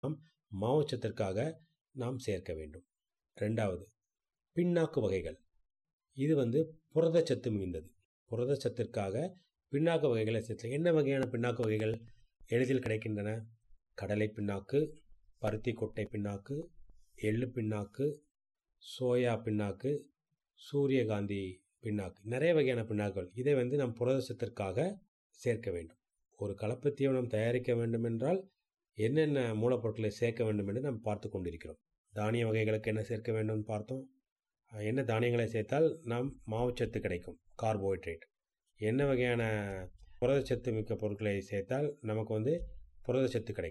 நாம் மாவுச்சத்திற்காக நாம் சேர்க்க வேண்டும் ரெண்டாவது பிண்ணாக்கு வகைகள் இது வந்து புரதச்சத்து மிகுந்தது புரதச்சத்திற்காக பிண்ணாக்கு வகைகளை சேர்த்து என்ன வகையான பிண்ணாக்கு வகைகள் எளிதில் கிடைக்கின்றன கடலை பிண்ணாக்கு பருத்தி கொட்டை பிண்ணாக்கு எள்ளு பிண்ணாக்கு சோயா பிண்ணாக்கு சூரியகாந்தி பிண்ணாக்கு நிறைய வகையான பிண்ணாக்குகள் இதை வந்து நம் புரதச்சத்திற்காக சேர்க்க வேண்டும் ஒரு கலப்பு தீவனம் தயாரிக்க வேண்டும் என்றால் என்னென்ன மூலப்பொருட்களை சேர்க்க வேண்டும் என்று நாம் பார்த்து கொண்டிருக்கிறோம் தானிய வகைகளுக்கு என்ன சேர்க்க வேண்டும் பார்த்தோம் என்ன தானியங்களை சேர்த்தால் நாம் மாவுச்சத்து கிடைக்கும் கார்போஹைட்ரேட் என்ன வகையான புரதச்சத்து மிக்க பொருட்களை சேர்த்தால் நமக்கு வந்து புரதச்சத்து கிடைக்கும்